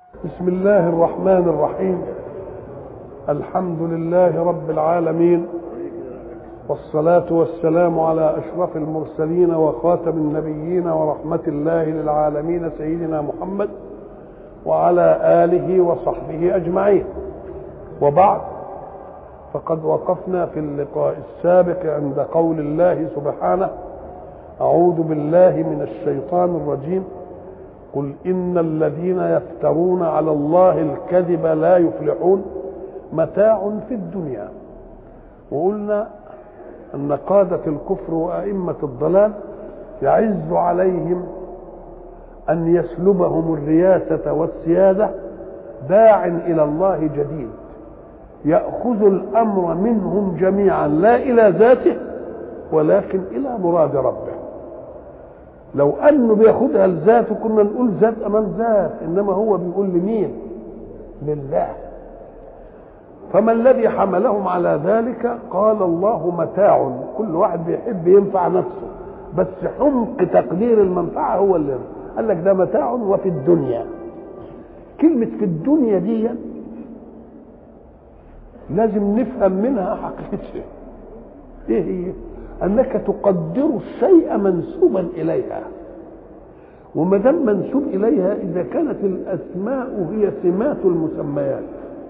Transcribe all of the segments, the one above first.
بسم الله الرحمن الرحيم الحمد لله رب العالمين والصلاة والسلام على أشرف المرسلين وخاتم النبيين ورحمة الله للعالمين سيدنا محمد وعلى آله وصحبه أجمعين وبعد فقد وقفنا في اللقاء السابق عند قول الله سبحانه أعوذ بالله من الشيطان الرجيم قل إن الذين يفترون على الله الكذب لا يفلحون متاع في الدنيا وقلنا أن قادة الكفر وأئمة الضلال يعز عليهم أن يسلبهم الرياسة والسيادة داع إلى الله جديد يأخذ الأمر منهم جميعا لا إلى ذاته ولكن إلى مراد ربه لو انه بياخدها لذاته كنا نقول ذات امام ذات انما هو بيقول لمين لله فما الذي حملهم على ذلك قال الله متاع كل واحد بيحب ينفع نفسه بس حمق تقدير المنفعه هو اللي قال لك ده متاع وفي الدنيا كلمة في الدنيا دي لازم نفهم منها حقيقتها ايه هي انك تقدر الشيء منسوبا اليها وما دام منسوب اليها اذا كانت الاسماء هي سمات المسميات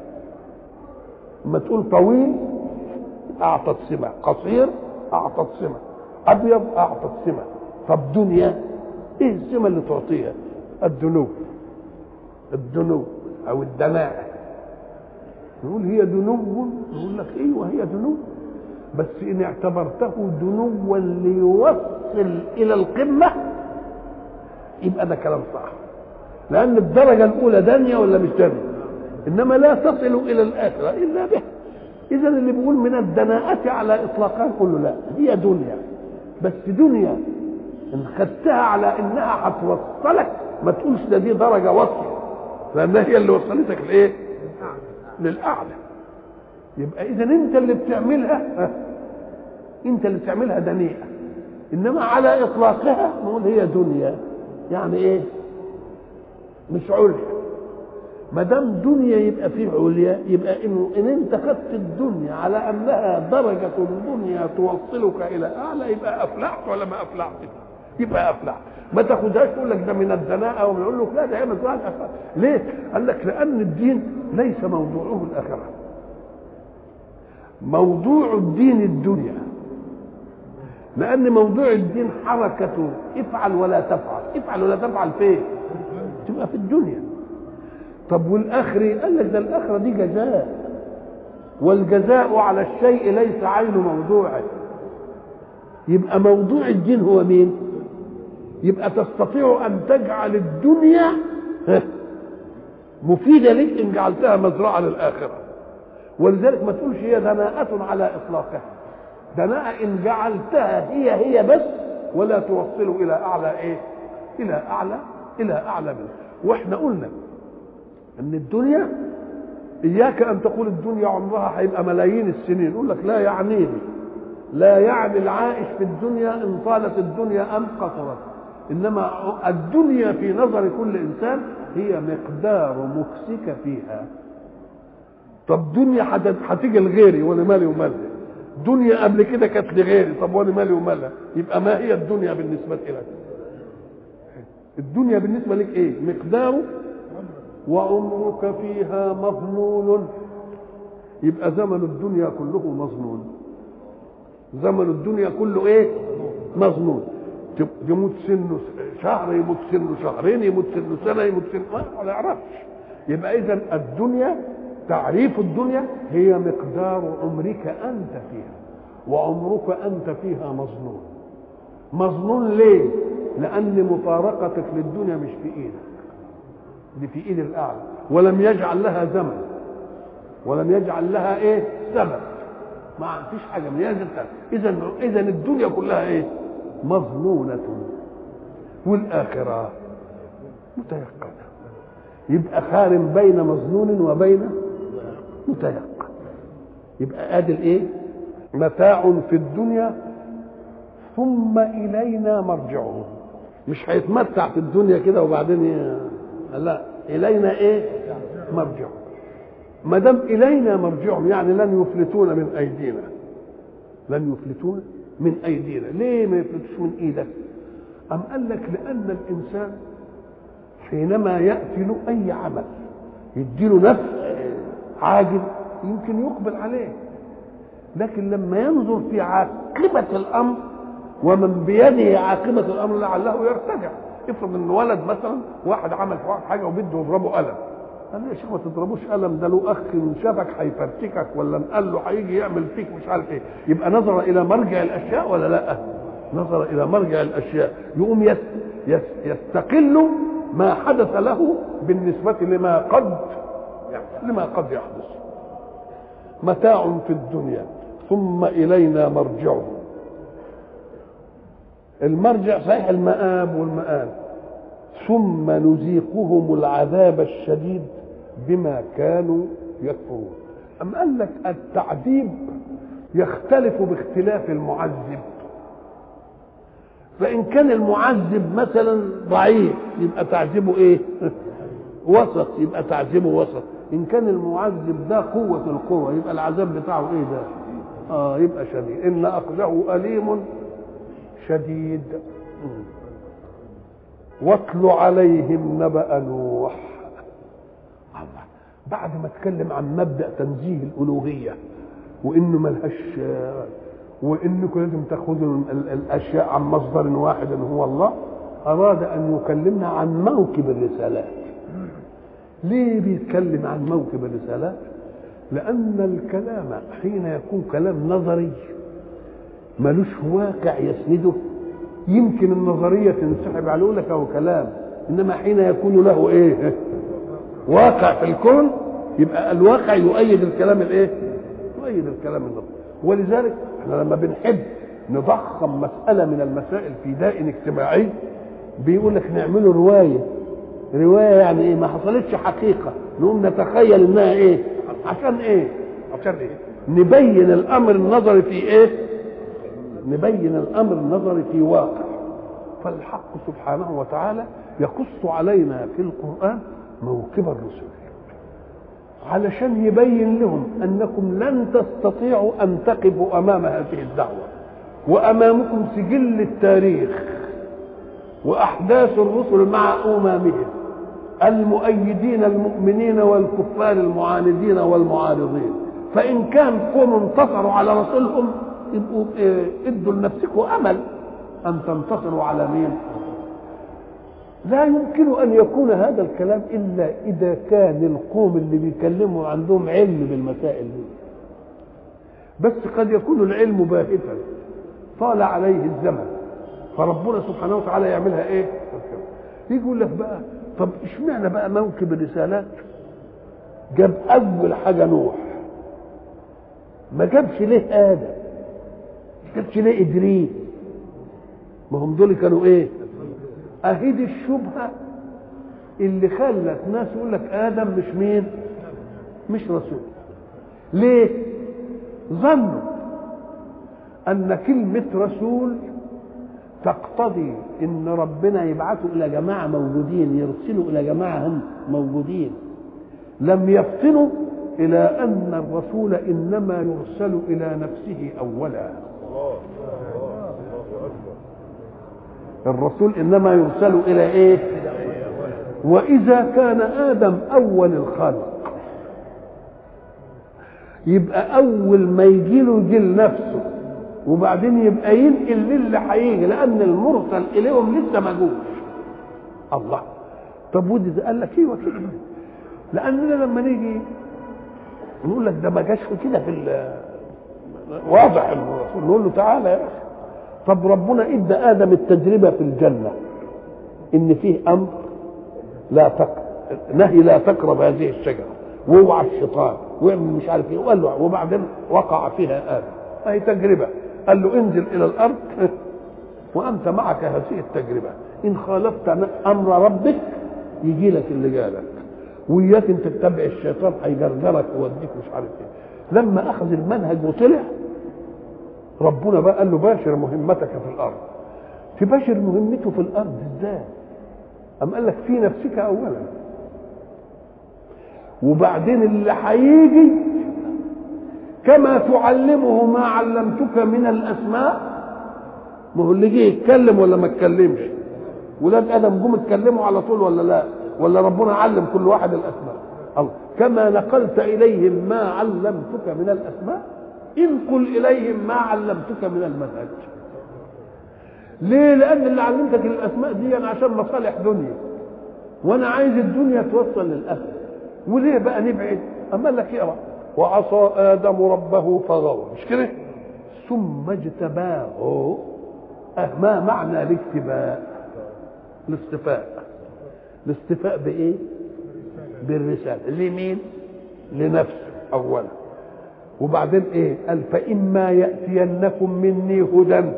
لما تقول طويل اعطت سمه قصير اعطت سمه ابيض اعطت سمه طب دنيا ايه السمه اللي تعطيها الدنو الدنو او الدناءه نقول هي دنو نقول لك ايوه هي دنو بس ان اعتبرته دنوا ليوصل الى القمه يبقى ده كلام صح لان الدرجه الاولى دنيا ولا مش دنيا انما لا تصل الى الاخره الا به اذا اللي بيقول من الدناءة على اطلاقها نقول له لا هي دنيا بس دنيا ان خدتها على انها هتوصلك ما تقولش ده دي درجه وصل لانها هي اللي وصلتك لايه؟ للاعلى يبقى اذا انت اللي بتعملها انت اللي بتعملها دنيئه انما على اطلاقها نقول هي دنيا يعني ايه مش عليا ما دام دنيا يبقى فيه عليا يبقى انه ان انت خدت الدنيا على انها درجه دنيا توصلك الى اعلى يبقى افلحت ولا ما افلحت يبقى افلحت ما تاخدهاش تقول لك ده من الدناءه ونقول لك لا ده هي من ليه؟ قال لك لان الدين ليس موضوعه الاخره موضوع الدين الدنيا لان موضوع الدين حركته افعل ولا تفعل افعل ولا تفعل فين تبقى في الدنيا طب والاخر قال لك ده الاخره دي جزاء والجزاء على الشيء ليس عين موضوعه يبقى موضوع الدين هو مين يبقى تستطيع ان تجعل الدنيا مفيده لك ان جعلتها مزرعه للاخره ولذلك ما تقولش هي دناءة على إطلاقها دناءة إن جعلتها هي هي بس ولا توصل إلى أعلى إيه؟ إلى أعلى إلى أعلى منه وإحنا قلنا إن الدنيا إياك أن تقول الدنيا عمرها هيبقى ملايين السنين يقول لك لا يعنيني لا يعني العائش في الدنيا إن طالت الدنيا أم قصرت إنما الدنيا في نظر كل إنسان هي مقدار مكسك فيها طب دنيا هتيجي لغيري وانا مالي ومالها دنيا قبل كده كانت لغيري طب وانا مالي ومالها يبقى ما هي الدنيا بالنسبه لك الدنيا بالنسبه لك ايه مقداره وعمرك فيها مظنون يبقى زمن الدنيا كله مظنون زمن الدنيا كله ايه مظنون يموت سنه شهر يموت سنه شهرين يموت سنه سنه يموت سنه ما نعرفش يبقى اذا الدنيا تعريف الدنيا هي مقدار عمرك انت فيها وعمرك انت فيها مظنون مظنون ليه لان مفارقتك للدنيا مش في ايدك دي في ايد الاعلى ولم يجعل لها زمن ولم يجعل لها ايه سبب ما فيش حاجه من هذا اذا اذا الدنيا كلها ايه مظنونه والاخره متيقنه يبقى خارم بين مظنون وبين متيقن يبقى ادي الايه متاع في الدنيا ثم الينا مرجعهم مش هيتمتع في الدنيا كده وبعدين ي... لا الينا ايه مرجعهم ما دام الينا مرجعهم يعني لن يفلتون من ايدينا لن يفلتون من ايدينا ليه ما يفلتوش من ايدك ام قال لك لان الانسان حينما ياتي له اي عمل يديله نفع عاجل يمكن يقبل عليه لكن لما ينظر في عاقبة الأمر ومن بيده عاقبة الأمر لعله يرتجع افرض ان ولد مثلا واحد عمل في واحد حاجه وبده يضربه قلم قال له يا شيخ ما تضربوش قلم ده له اخ شافك هيفرتكك ولا قال له هيجي يعمل فيك مش عارف ايه يبقى نظر الى مرجع الاشياء ولا لا نظر الى مرجع الاشياء يقوم يس يس يستقل ما حدث له بالنسبه لما قد لما قد يحدث متاع في الدنيا ثم الينا مرجعهم المرجع صحيح المآب والمآل ثم نذيقهم العذاب الشديد بما كانوا يكفرون أم قال لك التعذيب يختلف باختلاف المعذب فإن كان المعذب مثلا ضعيف يبقى تعذيبه إيه؟ وسط يبقى تعذيبه وسط إن كان المعذب ده قوة القوة يبقى العذاب بتاعه إيه ده؟ آه يبقى شديد إن أخذه أليم شديد واتل عليهم نبأ نوح الله بعد ما اتكلم عن مبدأ تنزيه الألوهية وإنه ملهاش وإنكم لازم تأخذوا الأشياء عن مصدر واحد هو الله أراد أن يكلمنا عن موكب الرسالات ليه بيتكلم عن موكب الرسالات لأن الكلام حين يكون كلام نظري ملوش واقع يسنده يمكن النظرية تنسحب على لك هو كلام إنما حين يكون له إيه واقع في الكون يبقى الواقع يؤيد الكلام الإيه يؤيد الكلام النظري ولذلك احنا لما بنحب نضخم مسألة من المسائل في داء اجتماعي بيقول لك نعمله رواية رواية يعني ايه ما حصلتش حقيقة نقوم نتخيل انها ايه عشان ايه عشان ايه نبين الامر النظري في ايه نبين الامر النظري في واقع فالحق سبحانه وتعالى يقص علينا في القران موكب الرسل علشان يبين لهم انكم لن تستطيعوا ان تقفوا امام هذه الدعوه وامامكم سجل التاريخ واحداث الرسل مع اممهم المؤيدين المؤمنين والكفار المعاندين والمعارضين فان كان قوم انتصروا على رسولهم يبقوا ادوا لنفسكم امل ان تنتصروا على مين لا يمكن ان يكون هذا الكلام الا اذا كان القوم اللي بيكلموا عندهم علم بالمسائل دي بس قد يكون العلم باهتا طال عليه الزمن فربنا سبحانه وتعالى يعملها ايه يجي يقول لك بقى طب اشمعنى بقى موكب الرسالات جاب اول حاجه نوح ما جابش ليه ادم ما جابش ليه ادريس ما هم دول كانوا ايه اهيد الشبهه اللي خلت ناس يقول لك ادم مش مين مش رسول ليه ظنوا ان كلمه رسول تقتضي ان ربنا يبعثه الى جماعه موجودين يرسلوا الى جماعه هم موجودين لم يفطنوا الى ان الرسول انما يرسل الى نفسه اولا الرسول انما يرسل الى ايه واذا كان ادم اول الخلق يبقى اول ما يجي له يجي لنفسه وبعدين يبقى ينقل للي هيجي لان المرسل اليهم لسه ما جوش الله طب ودي قال لك ايوه كده لاننا لما نيجي نقول لك ده ما جاش كده في واضح الرسول نقول له تعالى يا اخي طب ربنا ادى ادم التجربه في الجنه ان فيه امر لا تقرب نهي لا تقرب هذه الشجره واوعى الشيطان واعمل مش عارف ايه وقال له وبعدين وقع فيها ادم هي تجربه قال له انزل الى الارض وانت معك هذه التجربه ان خالفت امر ربك يجي لك اللي جالك وياك انت تتبع الشيطان هيجرجرك ويوديك مش عارف ايه لما اخذ المنهج وطلع ربنا بقى قال له باشر مهمتك في الارض تباشر مهمته في الارض ازاي ام قال لك في نفسك اولا وبعدين اللي هيجي كما تعلمه ما علمتك من الاسماء ما هو اللي جه يتكلم ولا ما اتكلمش ولاد ادم جم اتكلموا على طول ولا لا ولا ربنا علم كل واحد الاسماء الله كما نقلت اليهم ما علمتك من الاسماء انقل اليهم ما علمتك من المنهج ليه لان اللي علمتك الاسماء دي أنا عشان مصالح دنيا وانا عايز الدنيا توصل للاخره وليه بقى نبعد اما لك اقرا وعصى ادم ربه فغوى مش كده ثم اجتباه أه ما معنى الاجتباء الاصطفاء الاصطفاء بايه بالرساله لمين لنفسه اولا وبعدين ايه قال فاما ياتينكم مني هدى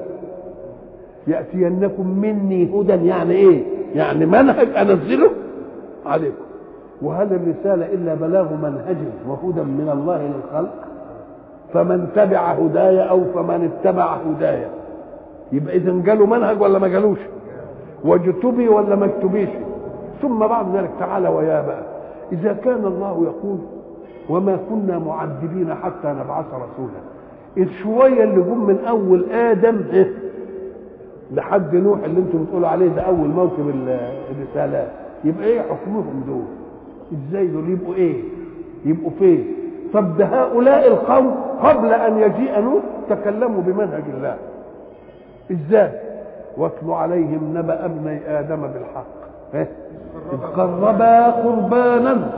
ياتينكم مني هدى يعني ايه يعني منهج انزله عليكم وهل الرساله الا بلاغ منهج وهدى من الله للخلق فمن تبع هدايا او فمن اتبع هدايا يبقى اذا جاله منهج ولا ما جالوش واجتبي ولا ما اكتبيش ثم بعد ذلك تعالى ويا بقى اذا كان الله يقول وما كنا معذبين حتى نبعث رسولا الشويه اللي جم من اول ادم إيه؟ لحد نوح اللي انتم بتقولوا عليه ده اول موكب الرسالات يبقى ايه حكمهم دول ازاي دول يبقوا ايه يبقوا فين طب ده هؤلاء القوم قبل ان يجيء نوح تكلموا بمنهج الله ازاي واتل عليهم نبأ ابني ادم بالحق إيه؟ اذ قربا قربانا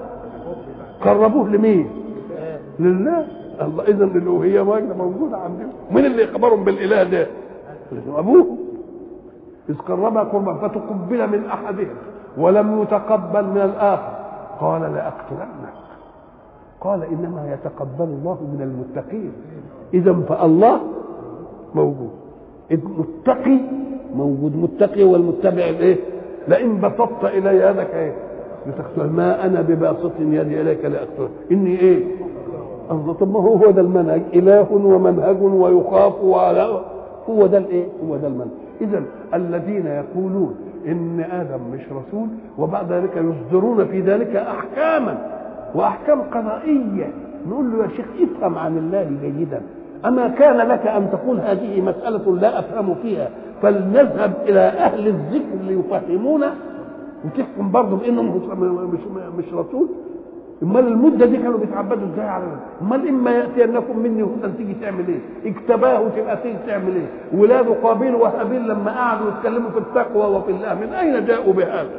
قربوه لمين لله الله اذا الالوهيه موجوده عندهم مين اللي خبرهم بالاله ده ابوه اذ قربا قربا فتقبل من احدهم ولم يتقبل من الاخر قال لاقتلنك قال انما يتقبل الله من المتقين اذا فالله موجود المتقي موجود متقي والمتبع الايه لئن بسطت الي يدك ايه لتقتل ما انا بباسط يدي اليك لاقتلك اني ايه الله طب ما هو هو ده المنهج اله ومنهج ويخاف وعلى هو ده الايه هو ده المنهج اذا الذين يقولون ان ادم مش رسول وبعد ذلك يصدرون في ذلك احكاما واحكام قضائيه نقول له يا شيخ افهم عن الله جيدا اما كان لك ان تقول هذه مساله لا افهم فيها فلنذهب الى اهل الذكر ليفهمونا وتحكم برضه بانه مش مش رسول امال المده دي كانوا بيتعبدوا ازاي على امال اما ياتينكم مني هدى تيجي تعمل ايه؟ اجتباه تبقى تيجي تعمل ايه؟ ولاد قابيل وهابيل لما قعدوا يتكلموا في التقوى وفي الله من اين جاءوا بهذا؟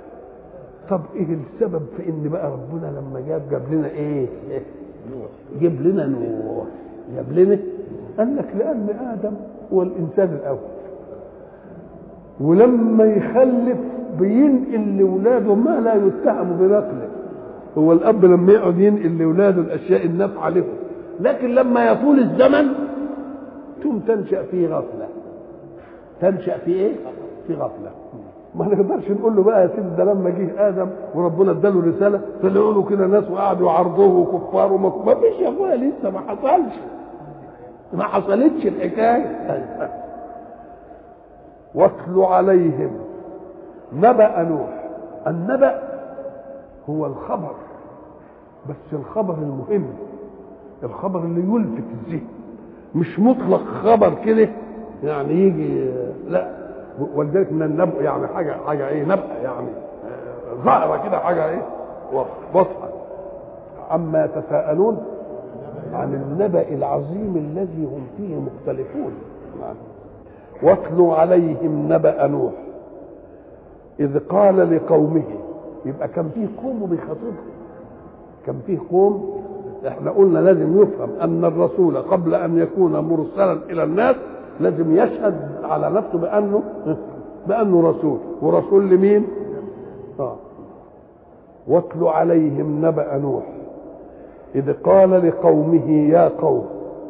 طب ايه السبب في ان بقى ربنا لما جاب جاب لنا ايه؟ جاب لنا نوح جاب لنا قال لك لان ادم هو الانسان الاول ولما يخلف بينقل لاولاده ما لا يتهم بنقله هو الاب لما يقعد ينقل لاولاده الاشياء النافعه لهم لكن لما يطول الزمن ثم تنشا في غفله تنشا في ايه في غفله ما نقدرش نقول له بقى يا سيدي ده لما جه ادم وربنا اداله رساله طلعوا له كده ناس وقعدوا يعرضوه كفار وما ما فيش يا اخويا لسه ما حصلش ما حصلتش الحكايه واتل عليهم نبأ نوح النبأ هو الخبر بس الخبر المهم الخبر اللي يلفت الذهن مش مطلق خبر كده يعني يجي لا ولذلك من النبأ يعني حاجه حاجه ايه نبأ يعني ظاهره كده حاجه ايه واضحه عما يتساءلون عن النبأ العظيم الذي هم فيه مختلفون واتلوا عليهم نبأ نوح إذ قال لقومه يبقى كان فيه قوم وبيخاطبهم كان فيه قوم احنا قلنا لازم يفهم ان الرسول قبل ان يكون مرسلا الى الناس لازم يشهد على نفسه بانه بانه رسول ورسول لمين؟ اه واتل عليهم نبأ نوح إذ قال لقومه يا قوم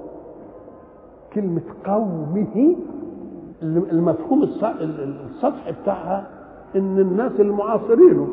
كلمة قومه المفهوم السطحي بتاعها ان الناس المعاصرين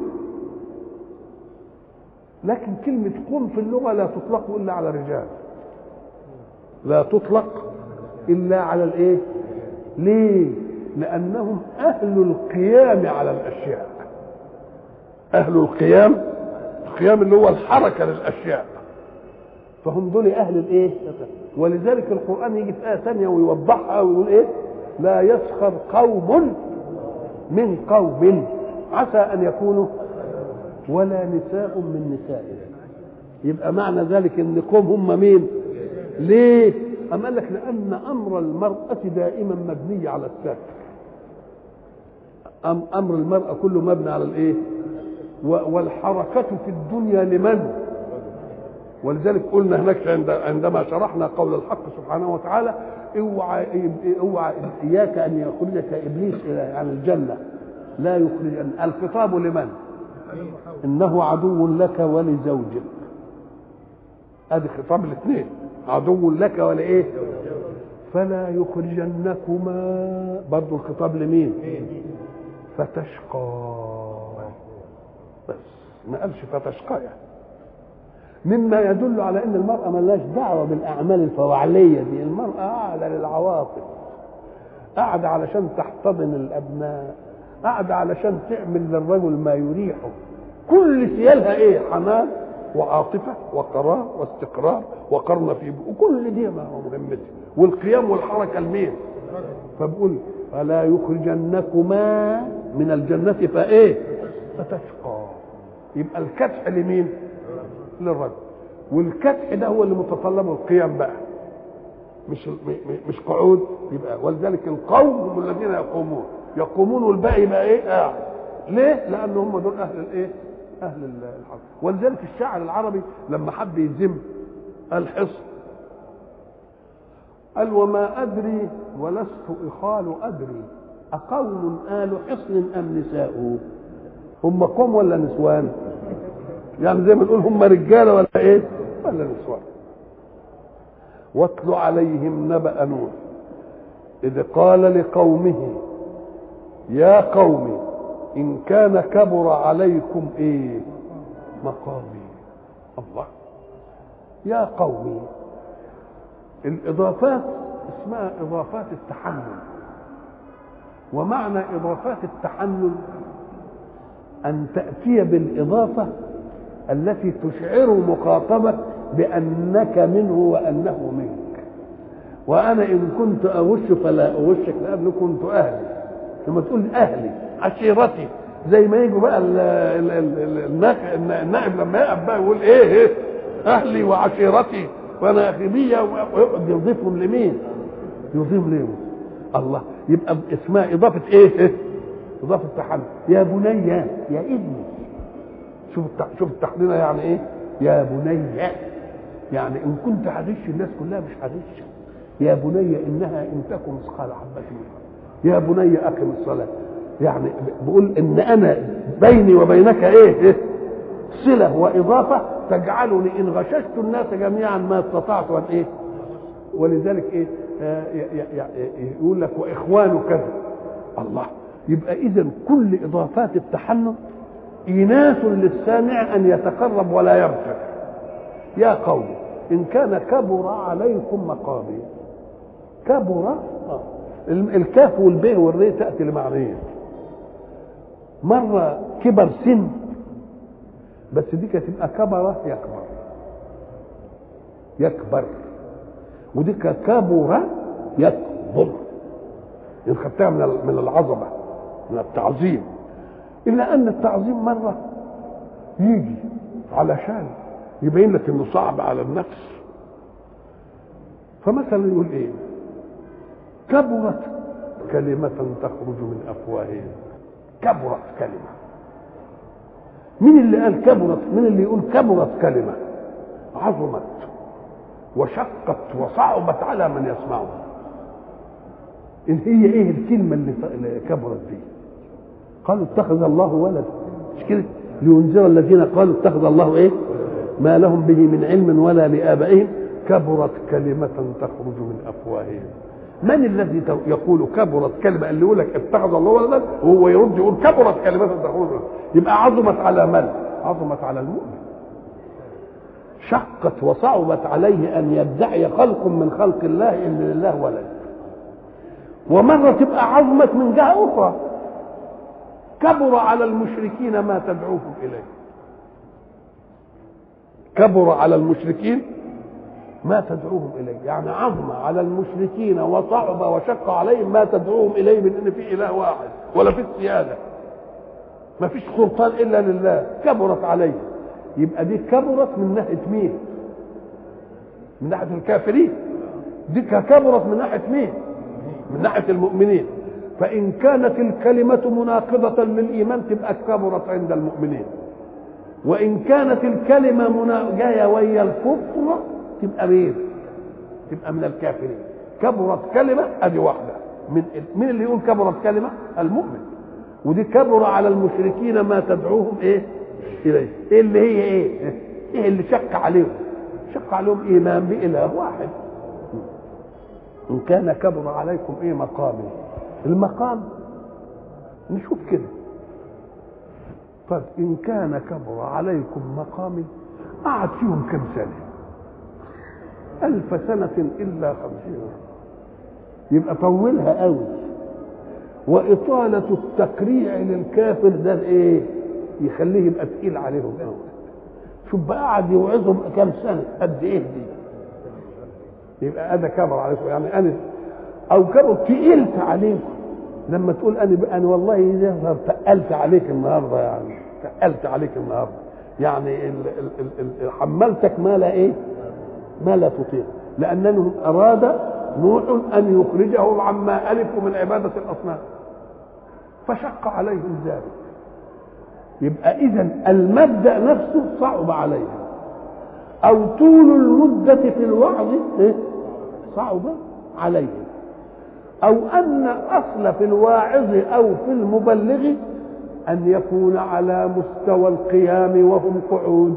لكن كلمة قوم في اللغة لا تطلق إلا على الرجال لا تطلق إلا على الإيه؟ ليه؟ لأنهم أهل القيام على الأشياء أهل القيام القيام اللي هو الحركه للاشياء فهم دول اهل الايه ولذلك القران يجي في ايه ثانيه ويوضحها ويقول ايه لا يسخر قوم من قوم عسى ان يكونوا ولا نساء من نساء يبقى معنى ذلك ان قوم هم مين ليه أم قال لك لأن أمر المرأة دائما مبني على الستر أم أمر المرأة كله مبني على الإيه والحركة في الدنيا لمن ولذلك قلنا هناك عندما شرحنا قول الحق سبحانه وتعالى اوعى اوعى اياك ان يخرجك ابليس الى عن الجنه لا يخرج الخطاب لمن؟ انه عدو لك ولزوجك ادي خطاب الاثنين عدو لك ولايه فلا يخرجنكما برضو الخطاب لمين فتشقى بس ما قالش فتشقى يعني مما يدل على ان المراه ملهاش دعوه بالاعمال الفواعليه دي المراه قاعده للعواطف قاعده علشان تحتضن الابناء قاعده علشان تعمل للرجل ما يريحه كل سيالها ايه حنان وعاطفه وقرار واستقرار وقرن في وكل دي ما هو مهمتي والقيام والحركه لمين فبقول فلا يخرجنكما من الجنه فايه فتشقى يبقى الكدح لمين للرجل والكدح ده هو اللي متطلبه القيام بقى مش مش قعود يبقى ولذلك القوم هم الذين يقومون يقومون والباقي يبقى ايه قاعد ليه لان هم دول اهل الايه اهل الحرب ولذلك الشاعر العربي لما حب يذم الحصن قال وما ادري ولست اخال ادري اقوم ال حصن ام نساء هم قوم ولا نسوان يعني زي ما نقول هم رجاله ولا ايه ولا نسوان واتل عليهم نبأ نوح إذ قال لقومه يا قوم إن كان كبر عليكم إيه مقامي الله يا قومي الإضافات اسمها إضافات التحنن ومعنى إضافات التحنن أن تأتي بالإضافة التي تشعر مخاطبك بأنك منه وأنه منك وأنا إن كنت أغش فلا أغشك لأنه كنت أهلي لما تقول أهلي عشيرتي زي ما يجوا بقى النائب لما يقف بقى يقول إيه, إيه أهلي وعشيرتي وأنا أخيبية ويقعد يضيفهم لمين؟ يضيف لهم الله يبقى اسمها إضافة إيه؟ إيه؟ إضافة تحنن يا بني يا ابني شوف شوف التحنين يعني ايه يا بني يعني ان كنت هغش الناس كلها مش هغش يا بني انها ان تكن مثقال حبه يا بني اقم الصلاه يعني بقول ان انا بيني وبينك ايه, إيه؟ صله واضافه تجعلني ان غششت الناس جميعا ما استطعت ان ايه ولذلك ايه آه يقول لك واخوان كذا الله يبقى اذا كل اضافات التحنن إيناس للسامع أن يتقرب ولا يغفر يا قوم إن كان كبر عليكم مقامي كبر آه. الكاف والباء والري تأتي لمعنيين مرة كبر سن بس دي كانت تبقى كبر يكبر يكبر ودي كبر يكبر إن خدتها من من العظمة من التعظيم إلا أن التعظيم مرة يجي علشان يبين لك إنه صعب على النفس فمثلا يقول إيه كبرت كلمة تخرج من أفواههم كبرت كلمة مين اللي قال كبرت مين اللي يقول كبرت كلمة عظمت وشقت وصعبت على من يسمعها إن هي إيه الكلمة اللي كبرت دي قالوا اتخذ الله ولد مش كده لينذر الذين قالوا اتخذ الله ايه ما لهم به من علم ولا لآبائهم كبرت كلمة تخرج من أفواههم من الذي يقول كبرت كلمة اللي يقول لك اتخذ الله ولدا وهو يرد يقول كبرت كلمة تخرج من يبقى عظمت على من؟ عظمت على المؤمن شقت وصعبت عليه أن يدعي خلق من خلق الله إن لله ولد ومرة تبقى عظمت من جهة أخرى كبر على المشركين ما تدعوهم اليه كبر على المشركين ما تدعوهم اليه يعني عظم على المشركين وصعب وشق عليهم ما تدعوهم اليه من ان في اله واحد ولا في السياده ما فيش سلطان الا لله كبرت عليهم يبقى دي كبرت من ناحيه مين من ناحيه الكافرين دي كبرت من ناحيه مين من ناحيه المؤمنين فان كانت الكلمه مناقضه للايمان تبقى كبرت عند المؤمنين وان كانت الكلمه منا... جايه ويا الكفر تبقى مين تبقى من الكافرين كبرت كلمه ادي واحده من مين اللي يقول كبرت كلمه المؤمن ودي كبر على المشركين ما تدعوهم ايه اليه ايه اللي هي ايه ايه اللي شق عليهم شق عليهم ايمان باله واحد ان كان كبر عليكم ايه مقامي المقام نشوف كده طيب ان كان كبر عليكم مقامي قعد فيهم كم سنه ألف سنة إلا خمسين يبقى طولها قوي وإطالة التقريع للكافر ده إيه؟ يخليه يبقى تقيل عليهم قوي شوف بقى قعد يوعظهم كام سنة قد إيه دي يبقى أنا كبر عليكم يعني أنا أو كبر تقلت عليكم لما تقول أنا أنا والله يظهر تقلت عليك النهارده يعني تقلت عليك النهارده يعني ال ال ال ال حملتك ما لا إيه؟ ما لا تطيق لأنه أراد نوح أن يخرجهم عما ألفوا من عبادة الأصنام فشق عليهم ذلك يبقى إذا المبدأ نفسه صعب عليهم أو طول المدة في الوعظ صعب عليهم أو أن أصل في الواعظ أو في المبلغ أن يكون على مستوى القيام وهم قعود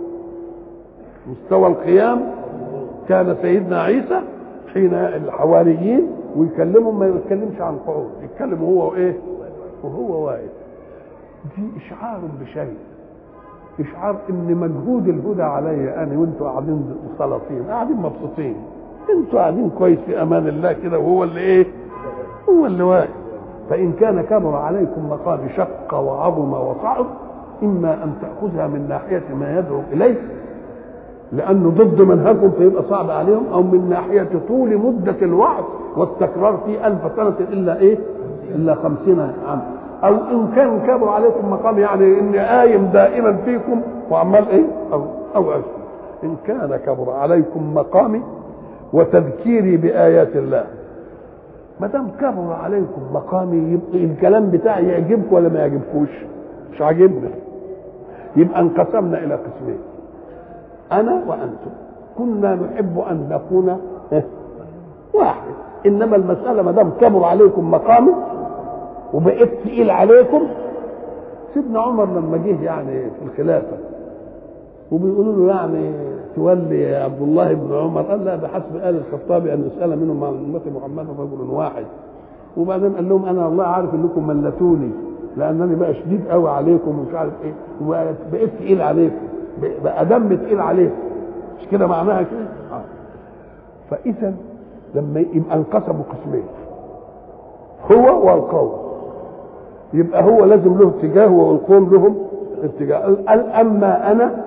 مستوى القيام كان سيدنا عيسى حين الحواريين ويكلمهم ما يتكلمش عن قعود يتكلم هو وايه وهو واقف دي اشعار بشيء اشعار ان مجهود الهدى علي انا وانتوا قاعدين سلاطين قاعدين مبسوطين انتوا قاعدين كويس في امان الله كده وهو اللي ايه هو اللي واقف فان كان كبر عليكم مقام شق وعظم وصعب اما ان تاخذها من ناحيه ما يدعو اليه لانه ضد منهجهم فيبقى صعب عليهم او من ناحيه طول مده الوعظ والتكرار في ألف سنه الا ايه الا خمسين عام او ان كان كبر عليكم مقام يعني اني قايم دائما فيكم وعمال ايه او او أسف. ان كان كبر عليكم مقامي وتذكيري بايات الله ما دام كبر عليكم مقامي يبقى الكلام بتاعي يعجبكم ولا ما يعجبكوش مش عاجبنا يبقى انقسمنا الى قسمين انا وانتم كنا نحب ان نكون واحد انما المساله ما دام كبر عليكم مقامي وبقيت تقيل عليكم سيدنا عمر لما جه يعني في الخلافه وبيقولوا له يعني تولي عبد الله بن عمر قال لا بحسب ال الخطاب ان يسال منهم عن امه محمد رجل واحد وبعدين قال لهم انا الله عارف انكم ملتوني لانني بقى شديد قوي عليكم ومش عارف ايه وبقيت تقيل عليكم بقى دم تقيل عليكم مش كده معناها كده آه. فاذا لما يبقى انقسموا قسمين هو والقوم يبقى هو لازم له اتجاه والقوم لهم اتجاه قال اما انا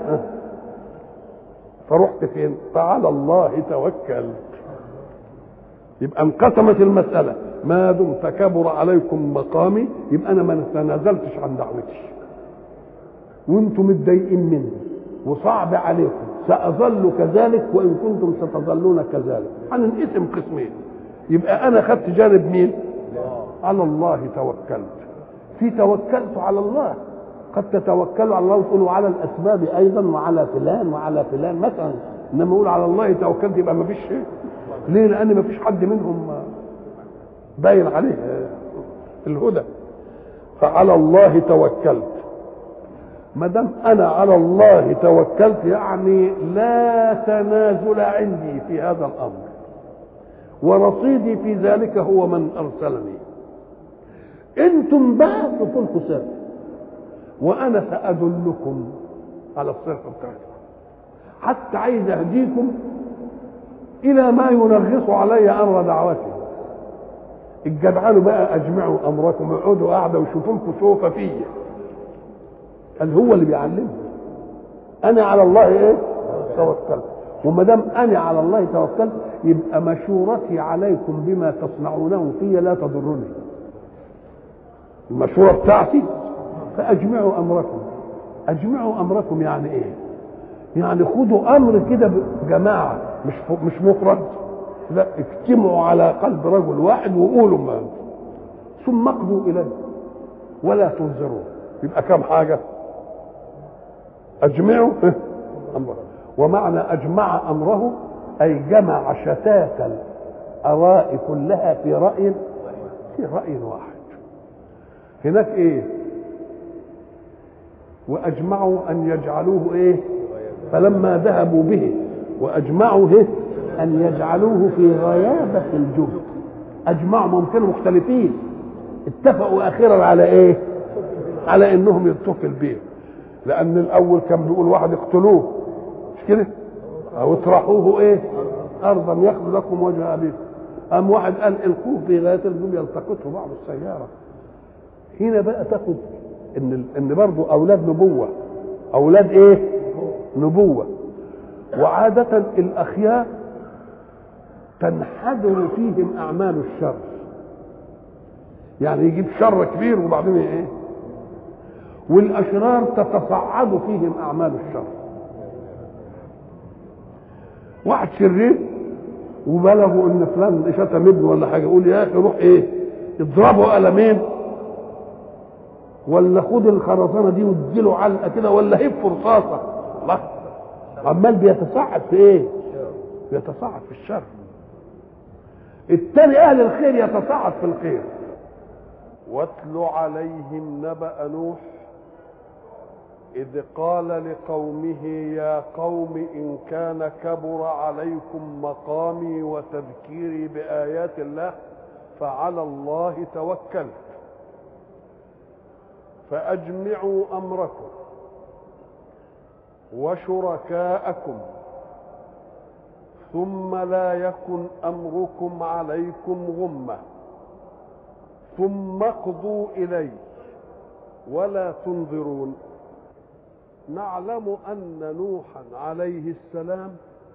فرحت فين فعلى الله توكلت يبقى انقسمت المساله ما دمت كبر عليكم مقامي يبقى انا ما تنازلتش عن دعوتي وانتم متضايقين مني وصعب عليكم ساظل كذلك وان كنتم ستظلون كذلك هننقسم قسمين يبقى انا خدت جانب مين على الله توكلت في توكلت على الله قد تتوكلوا على الله وتقولوا على الاسباب ايضا وعلى فلان وعلى فلان مثلا انما اقول على الله توكلت يبقى ما فيش ليه لان ما فيش حد منهم باين عليه الهدى فعلى الله توكلت ما دام انا على الله توكلت يعني لا تنازل عندي في هذا الامر ورصيدي في ذلك هو من ارسلني انتم بقى تكون سابق وانا سادلكم على الصراط بتاعتكم حتى عايز اهديكم الى ما ينغص علي امر دعوتي الجدعان بقى اجمعوا امركم اقعدوا قاعده وشوفوا لكم سوف فيا قال هو اللي بيعلمه انا على الله ايه توكلت وما دام انا على الله توكلت يبقى مشورتي عليكم بما تصنعونه في لا تضرني المشوره بتاعتي فاجمعوا امركم اجمعوا امركم يعني ايه يعني خدوا امر كده جماعه مش مش مفرد لا اجتمعوا على قلب رجل واحد وقولوا ما ثم اقضوا اليه ولا تنظروا يبقى كم حاجه اجمعوا امره ومعنى اجمع امره اي جمع شتات الاراء كلها في راي في راي واحد هناك ايه واجمعوا ان يجعلوه ايه فلما ذهبوا به واجمعوا إيه؟ ان يجعلوه في غيابه الجهد اجمعوا ممكن مختلفين اتفقوا اخيرا على ايه على انهم يتصل به لان الاول كان بيقول واحد اقتلوه مش كده او اطرحوه ايه ارضا ياخذ لكم وجه ابيكم قام واحد قال القوه في غايه الجب يلتقطه بعض السياره هنا بقى تاخد ان ان برضه اولاد نبوه اولاد ايه نبوه وعاده الاخيار تنحدر فيهم اعمال الشر يعني يجيب شر كبير وبعدين ايه والاشرار تتصعد فيهم اعمال الشر واحد شرير وبلغوا ان فلان شتم ابنه ولا حاجه يقول يا اخي روح ايه اضربه قلمين ولا خد الخرسانه دي واديله علقه كده ولا هف رصاصه الله عمال بيتصعد في ايه؟ بيتصعد في الشر التاني اهل الخير يتصعد في الخير واتل عليهم نبأ نوح إذ قال لقومه يا قوم إن كان كبر عليكم مقامي وتذكيري بآيات الله فعلى الله توكلت فأجمعوا أمركم وشركاءكم ثم لا يكن أمركم عليكم غمة ثم اقضوا إلي ولا تنظرون نعلم أن نوحا عليه السلام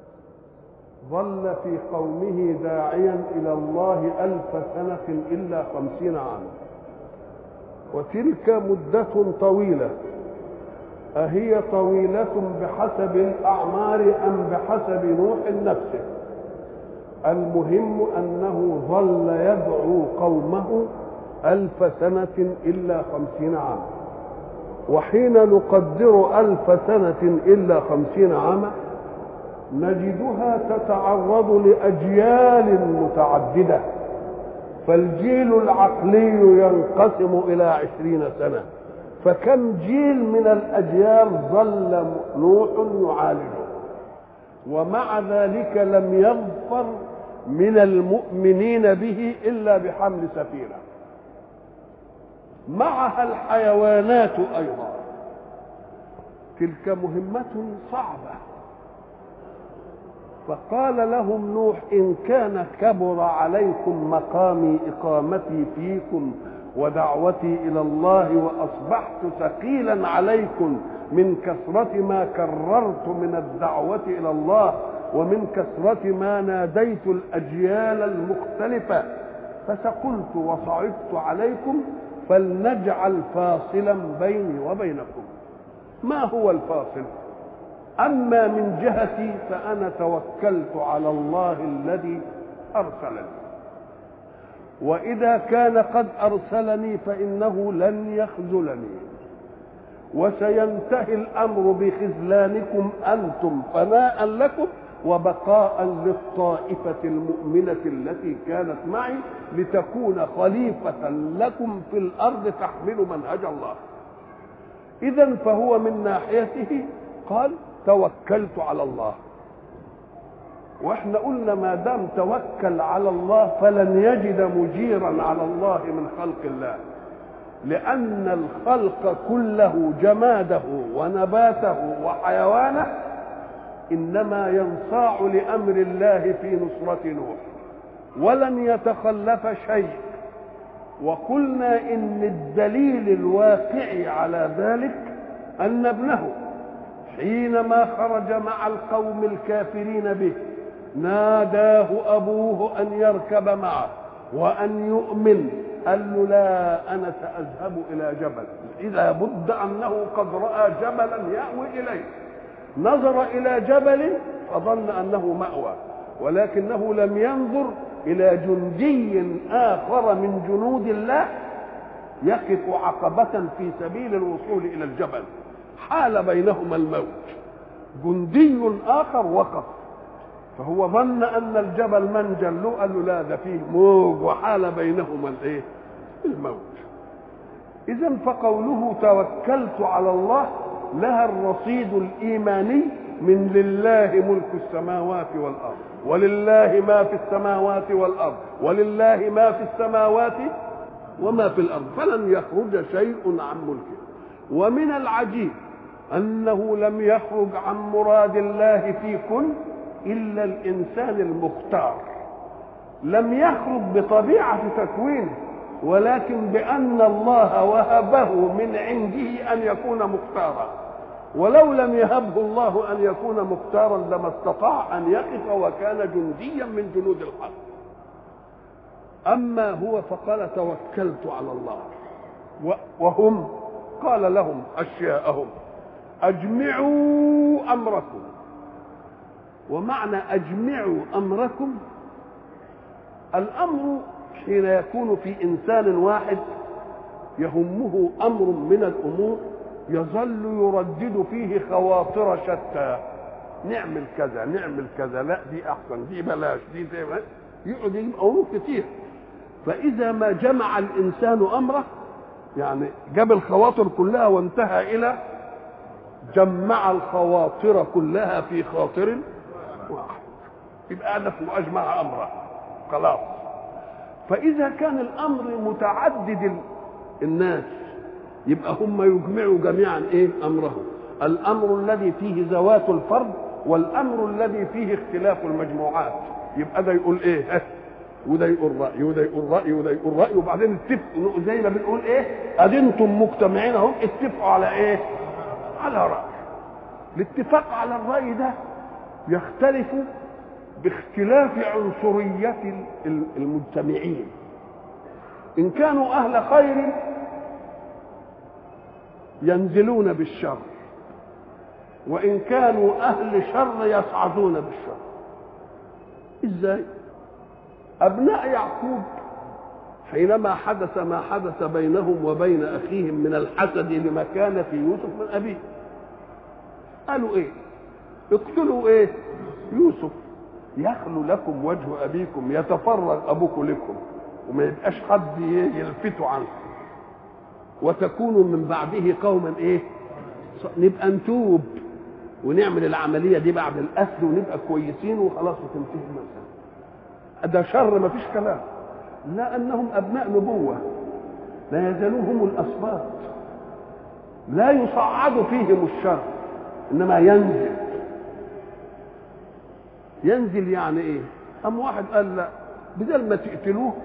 ظل في قومه داعيا إلى الله ألف سنة إلا خمسين عاما وتلك مدة طويلة أهي طويلة بحسب الأعمار أم بحسب نوح نفسه المهم أنه ظل يدعو قومه ألف سنة إلا خمسين عاما وحين نقدر ألف سنة إلا خمسين عاما نجدها تتعرض لأجيال متعددة فالجيل العقلي ينقسم إلى عشرين سنة فكم جيل من الأجيال ظل نوح يعالجه ومع ذلك لم يظفر من المؤمنين به إلا بحمل سفينة معها الحيوانات أيضا تلك مهمة صعبة فقال لهم نوح إن كان كبر عليكم مقامي إقامتي فيكم ودعوتي إلى الله وأصبحت ثقيلا عليكم من كثرة ما كررت من الدعوة إلى الله ومن كثرة ما ناديت الأجيال المختلفة فثقلت وصعبت عليكم فلنجعل فاصلا بيني وبينكم ما هو الفاصل أما من جهتي فأنا توكلت على الله الذي أرسلني وإذا كان قد أرسلني فإنه لن يخذلني وسينتهي الأمر بخذلانكم أنتم فناء لكم وبقاء للطائفة المؤمنة التي كانت معي لتكون خليفة لكم في الأرض تحمل منهج الله إذا فهو من ناحيته قال توكلت على الله واحنا قلنا ما دام توكل على الله فلن يجد مجيرا على الله من خلق الله لأن الخلق كله جماده ونباته وحيوانه إنما ينصاع لأمر الله في نصرة نوح ولن يتخلف شيء وقلنا إن الدليل الواقعي على ذلك أن ابنه حينما خرج مع القوم الكافرين به ناداه أبوه أن يركب معه وأن يؤمن قال له لا أنا سأذهب إلى جبل إذا بد أنه قد رأى جبلا يأوي إليه نظر إلى جبل فظن أنه مأوى ولكنه لم ينظر إلى جندي آخر من جنود الله يقف عقبة في سبيل الوصول إلى الجبل حال بينهما الموت جندي آخر وقف فهو ظن أن الجبل منجل له قال له لا ده فيه موج وحال بينهما الإيه؟ الموت إذا فقوله توكلت على الله لها الرصيد الإيماني من لله ملك السماوات والأرض ولله ما في السماوات والأرض ولله ما في السماوات وما في الأرض فلن يخرج شيء عن ملكه ومن العجيب أنه لم يخرج عن مراد الله في كن إلا الإنسان المختار لم يخرج بطبيعة تكوينه ولكن بأن الله وهبه من عنده أن يكون مختارا ولو لم يهبه الله أن يكون مختارا لما استطاع أن يقف وكان جنديا من جنود الحق أما هو فقال توكلت على الله وهم قال لهم أشياءهم أجمعوا أمركم ومعنى أجمعوا أمركم الأمر حين يكون في إنسان واحد يهمه أمر من الأمور يظل يردد فيه خواطر شتى نعمل كذا نعمل كذا لا دي أحسن دي بلاش دي زي ما يقعد يجيب أمور كتير فإذا ما جمع الإنسان أمره يعني جاب الخواطر كلها وانتهى إلى جمع الخواطر كلها في خاطر واحد يبقى هذا اسمه أجمع أمره خلاص فإذا كان الأمر متعدد الناس يبقى هم يجمعوا جميعا إيه أمرهم الأمر الذي فيه زوات الفرد والأمر الذي فيه اختلاف المجموعات يبقى ده يقول إيه وده يقول رأي وده يقول رأي وده يقول رأي وبعدين اتفقوا زي ما بنقول إيه أدي أنتم مجتمعين أهم اتفقوا على إيه على رأي الاتفاق على الرأي ده يختلف باختلاف عنصرية المجتمعين إن كانوا أهل خير ينزلون بالشر وإن كانوا أهل شر يصعدون بالشر إزاي أبناء يعقوب حينما حدث ما حدث بينهم وبين أخيهم من الحسد لمكانة يوسف من أبيه قالوا إيه اقتلوا إيه يوسف يخلو لكم وجه أبيكم يتفرغ أبوكم لكم وما يبقاش حد يلفتوا عنكم وتكونوا من بعده قوما ايه نبقى نتوب ونعمل العمليه دي بعد الاسر ونبقى كويسين وخلاص وتنتهي المساله ده شر ما فيش كلام لانهم ابناء نبوه لا يزالون هم الاسباط لا يصعد فيهم الشر انما ينزل ينزل يعني ايه ام واحد قال لا بدل ما تقتلوه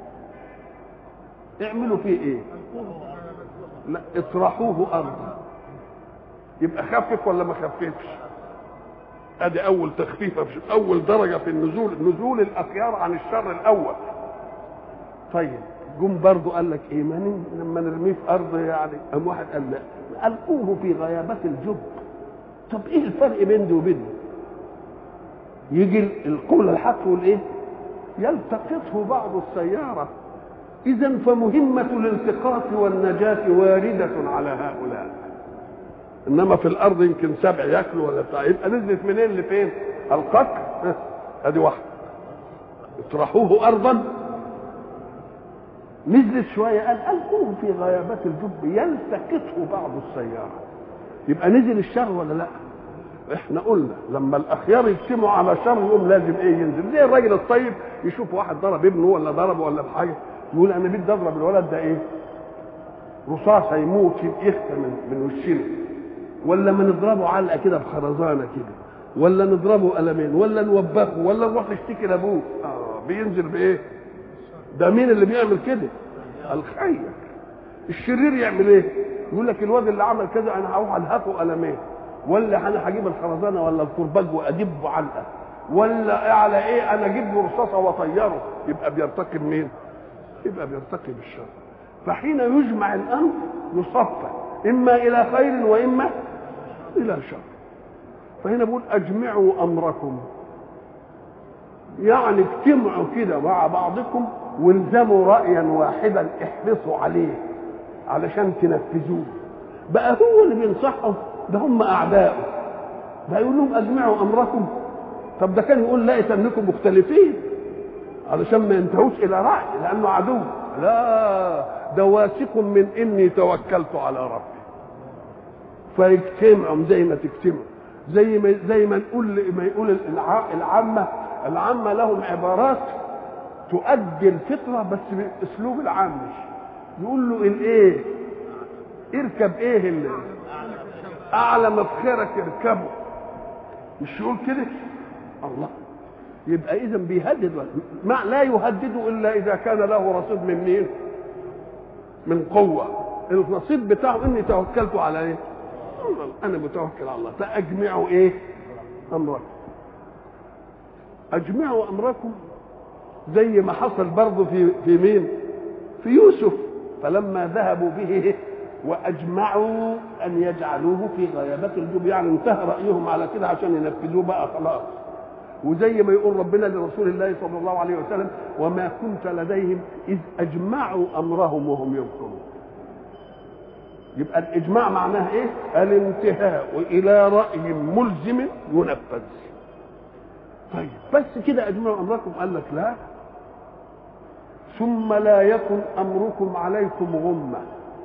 اعملوا فيه ايه لا اطرحوه ارضا يبقى خفف ولا ما خففش ادي اول تخفيفه في اول درجه في النزول نزول الاخيار عن الشر الاول طيب جم برضه قال لك ايه ما لما نرميه في ارض يعني قام واحد قال لا القوه في غيابات الجب طب ايه الفرق بين دي وبين دي يجي القول الحق والايه يلتقطه بعض السياره إذا فمهمة الالتقاط والنجاة واردة على هؤلاء إنما في الأرض يمكن سبع ياكلوا ولا بتاع يبقى نزلت منين لفين؟ القتل أدي واحدة اطرحوه أرضا نزلت شوية قال ألقوه في غيابات الجب يلتقطه بعض السيارة يبقى نزل الشر ولا لا؟ احنا قلنا لما الاخيار يجتمعوا على شر يوم لازم ايه ينزل زي الراجل الطيب يشوف واحد ضرب ابنه ولا ضربه ولا بحاجه يقول انا بدي اضرب الولد ده ايه رصاصه يموت يخفى من من وشنا ولا ما نضربه علقه كده بخرزانه كده ولا نضربه قلمين ولا نوبخه ولا نروح نشتكي لابوه اه بينزل بايه ده مين اللي بيعمل كده الخير الشرير يعمل ايه يقول لك الواد اللي عمل كذا انا هروح الهفه قلمين ولا انا هجيب الخرزانه ولا الكرباج وادبه علقه ولا على ايه انا اجيب له رصاصه واطيره يبقى بيرتكب مين؟ يبقى بيرتكب الشر فحين يجمع الامر يصفى اما الى خير واما الى شر فهنا بيقول اجمعوا امركم يعني اجتمعوا كده مع بعضكم والزموا رايا واحدا احرصوا عليه علشان تنفذوه بقى هو اللي بينصحهم ده هم اعدائه ده يقول لهم اجمعوا امركم طب ده كان يقول لا انكم مختلفين علشان ما ينتهوش الى راي لانه عدو لا ده واثق من اني توكلت على ربي فيجتمعوا زي ما تجتمعوا زي ما زي ما نقول ما يقول العامه العامه لهم عبارات تؤدي الفطره بس باسلوب العامي يقول له الايه اركب ايه اللي اعلى مفخرك اركبه مش يقول كده الله يبقى اذا بيهدد ما لا يهدده الا اذا كان له رصيد من مين من قوه الرصيد بتاعه اني توكلت على ايه انا متوكل على الله فاجمعوا ايه امركم اجمعوا امركم زي ما حصل برضه في في مين في يوسف فلما ذهبوا به واجمعوا ان يجعلوه في غيابه الجب يعني انتهى رايهم على كده عشان ينفذوه بقى خلاص وزي ما يقول ربنا لرسول الله صلى الله عليه وسلم وما كنت لديهم اذ اجمعوا امرهم وهم يمكرون يبقى الاجماع معناه ايه الانتهاء الى راي ملزم ينفذ طيب بس كده اجمعوا امركم قال لك لا ثم لا يكن امركم عليكم غمه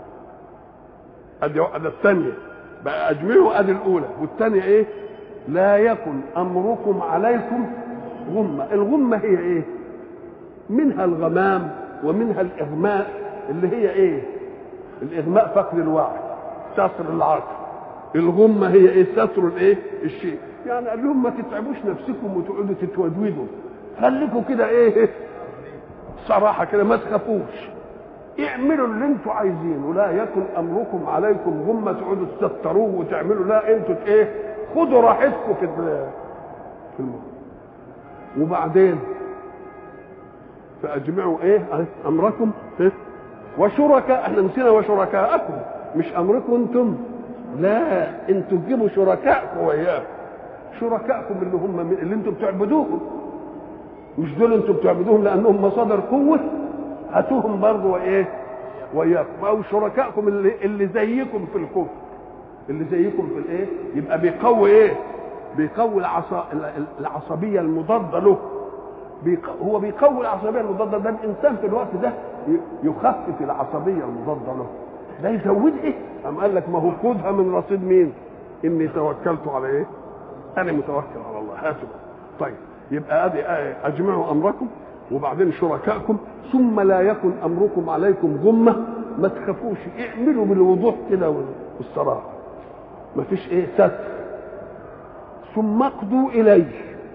ادي الثانيه بقى اجمعوا ادي الاولى والثانيه ايه لا يكن امركم عليكم غمه الغمه هي ايه منها الغمام ومنها الاغماء اللي هي ايه الاغماء فقد الوعي ستر العقل الغمه هي ايه ستر الايه الشيء يعني قال لهم ما تتعبوش نفسكم وتقعدوا تتودودوا خليكم كده ايه صراحه كده ما تخافوش اعملوا اللي انتوا عايزينه ولا يكن امركم عليكم غمه تقعدوا تستروه وتعملوا لا انتوا ايه خدوا راحتكم في في الموضوع وبعدين فاجمعوا ايه امركم إيه؟ وشركاء احنا نسينا وشركاءكم مش امركم انتم لا انتوا تجيبوا شركائكم وياكم شركائكم اللي هم اللي انتم بتعبدوهم مش دول انتم بتعبدوهم لانهم مصادر قوه هاتوهم برضه وايه وياكم او شركائكم اللي اللي زيكم في الكفر اللي زيكم في الايه يبقى بيقوي ايه بيقوي العصا العصبيه المضاده له بيق... هو بيقوي العصبيه المضاده ده الانسان في الوقت ده يخفف العصبيه المضاده له ده يزود ايه قام قال لك ما هو خدها من رصيد مين اني توكلت على ايه انا متوكل على الله هاتوا طيب يبقى ادي اجمعوا امركم وبعدين شركائكم ثم لا يكن امركم عليكم غمه ما تخافوش اعملوا بالوضوح كده والصراحه ما فيش ايه ستر ثم اقضوا اليه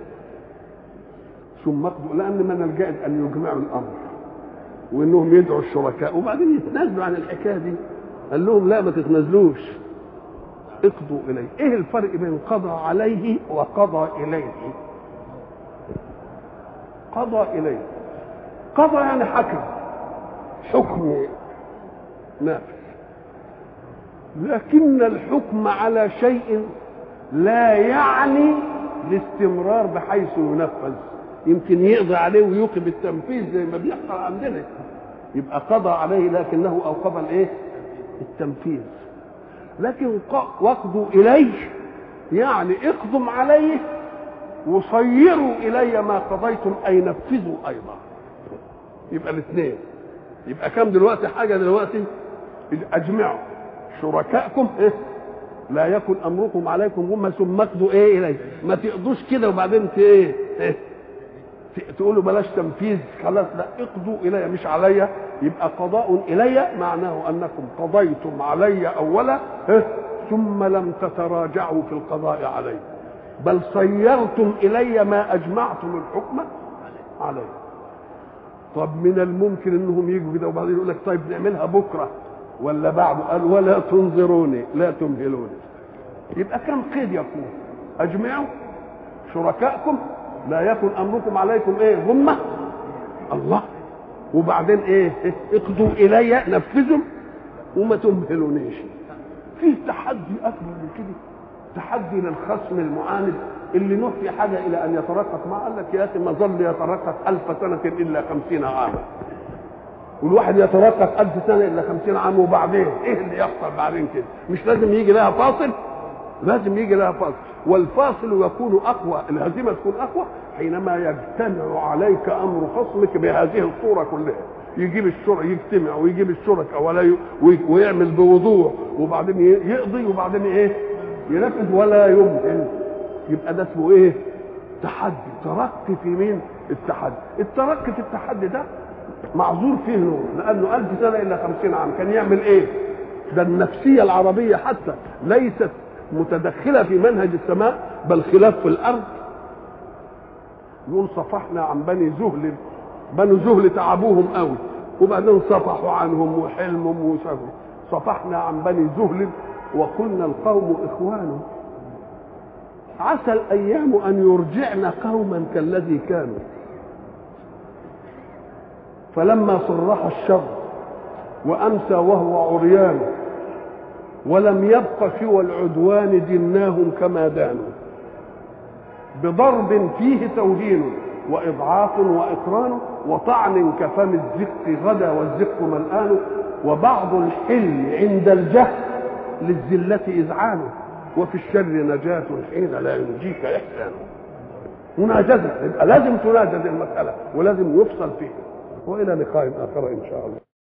ثم اقضوا لان من الجائز ان يجمعوا الامر وانهم يدعوا الشركاء وبعدين يتنازلوا عن الحكايه دي قال لهم لا ما تتنازلوش اقضوا اليه ايه الفرق بين قضى عليه وقضى اليه قضى اليه قضى يعني حكم حكم نافذ لكن الحكم على شيء لا يعني الاستمرار بحيث ينفذ يمكن يقضي عليه ويوقف التنفيذ زي ما بيحصل عندنا يبقى قضى عليه لكنه اوقف الايه التنفيذ لكن واقضوا اليه يعني اقضم عليه وصيروا الي ما قضيتم اي نفذوا ايضا يبقى الاثنين يبقى كم دلوقتي حاجه دلوقتي اجمعوا شركائكم إيه؟ لا يكن امركم عليكم غمه ثم اقضوا ايه اليه ما تقضوش كده وبعدين ت ايه, إيه؟ تقولوا بلاش تنفيذ خلاص لا اقضوا الي مش عليا يبقى قضاء الي معناه انكم قضيتم علي اولا إيه؟ ثم لم تتراجعوا في القضاء علي بل صيرتم الي ما اجمعتم الحكم علي طب من الممكن انهم يجوا كده وبعدين يقول لك طيب نعملها بكره ولا بعد قال ولا تنظروني لا تمهلوني يبقى كم قيد يكون اجمعوا شركائكم لا يكن امركم عليكم ايه غمه الله وبعدين ايه اقضوا الي نفذوا وما تمهلونيش فيه تحدي اكبر من كده تحدي للخصم المعاند اللي نفي حاجه الى ان يترقق معه قال لك يا اخي ما ظل يترقق الف سنه الا خمسين عاما والواحد يترقق ألف سنة إلا خمسين عام وبعدين إيه اللي يحصل بعدين كده مش لازم يجي لها فاصل لازم يجي لها فاصل والفاصل يكون أقوى الهزيمة تكون أقوى حينما يجتمع عليك أمر خصمك بهذه الصورة كلها يجيب الشرع يجتمع ويجيب الشركاء ولا ي... ويعمل بوضوح وبعدين يقضي وبعدين ايه ينفذ ولا يمهل يبقى ده اسمه ايه تحدي ترقي في مين التحدي الترقي في التحدي ده معذور فيه نور لانه ألف سنه الا خمسين عام كان يعمل ايه ده النفسيه العربيه حتى ليست متدخله في منهج السماء بل خلاف في الارض يقول صفحنا عن بني زهل بنو زهل تعبوهم قوي وبعدين صفحوا عنهم وحلمهم وسافروا صفحنا عن بني زهل وقلنا القوم اخوان عسى الايام ان يرجعن قوما كالذي كانوا فلما صرح الشر وامسى وهو عريان ولم يبق سوى العدوان دناهم كما دانوا بضرب فيه توهين واضعاف واقران وطعن كفم الزق غدا والزق ملآن وبعض الحلم عند الجهل للذلة إذعان وفي الشر نجاة حين لا ينجيك إحسان مناجزة يبقى لازم تناجز المسألة ولازم يفصل فيها وإلى لقاء آخر إن شاء الله